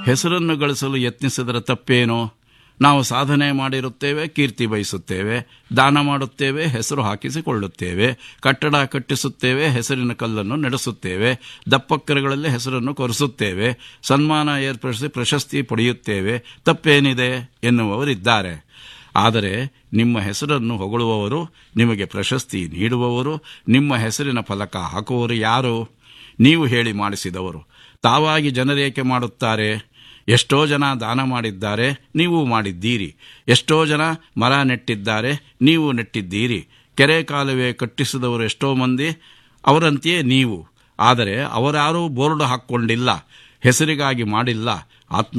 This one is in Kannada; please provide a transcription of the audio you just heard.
ಹೆಸರನ್ನು ಗಳಿಸಲು ಯತ್ನಿಸಿದರೆ ತಪ್ಪೇನು ನಾವು ಸಾಧನೆ ಮಾಡಿರುತ್ತೇವೆ ಕೀರ್ತಿ ಬಯಸುತ್ತೇವೆ ದಾನ ಮಾಡುತ್ತೇವೆ ಹೆಸರು ಹಾಕಿಸಿಕೊಳ್ಳುತ್ತೇವೆ ಕಟ್ಟಡ ಕಟ್ಟಿಸುತ್ತೇವೆ ಹೆಸರಿನ ಕಲ್ಲನ್ನು ನಡೆಸುತ್ತೇವೆ ದಪ್ಪಕ್ಕರಗಳಲ್ಲಿ ಹೆಸರನ್ನು ಕೊರೆಸುತ್ತೇವೆ ಸನ್ಮಾನ ಏರ್ಪಡಿಸಿ ಪ್ರಶಸ್ತಿ ಪಡೆಯುತ್ತೇವೆ ತಪ್ಪೇನಿದೆ ಎನ್ನುವವರಿದ್ದಾರೆ ಆದರೆ ನಿಮ್ಮ ಹೆಸರನ್ನು ಹೊಗಳುವವರು ನಿಮಗೆ ಪ್ರಶಸ್ತಿ ನೀಡುವವರು ನಿಮ್ಮ ಹೆಸರಿನ ಫಲಕ ಹಾಕುವವರು ಯಾರು ನೀವು ಹೇಳಿ ಮಾಡಿಸಿದವರು ತಾವಾಗಿ ಜನರೇಕೆ ಮಾಡುತ್ತಾರೆ ಎಷ್ಟೋ ಜನ ದಾನ ಮಾಡಿದ್ದಾರೆ ನೀವು ಮಾಡಿದ್ದೀರಿ ಎಷ್ಟೋ ಜನ ಮರ ನೆಟ್ಟಿದ್ದಾರೆ ನೀವು ನೆಟ್ಟಿದ್ದೀರಿ ಕೆರೆ ಕಾಲುವೆ ಕಟ್ಟಿಸಿದವರು ಎಷ್ಟೋ ಮಂದಿ ಅವರಂತೆಯೇ ನೀವು ಆದರೆ ಅವರಾರೂ ಬೋರ್ಡ್ ಹಾಕ್ಕೊಂಡಿಲ್ಲ ಹೆಸರಿಗಾಗಿ ಮಾಡಿಲ್ಲ ಆತ್ಮ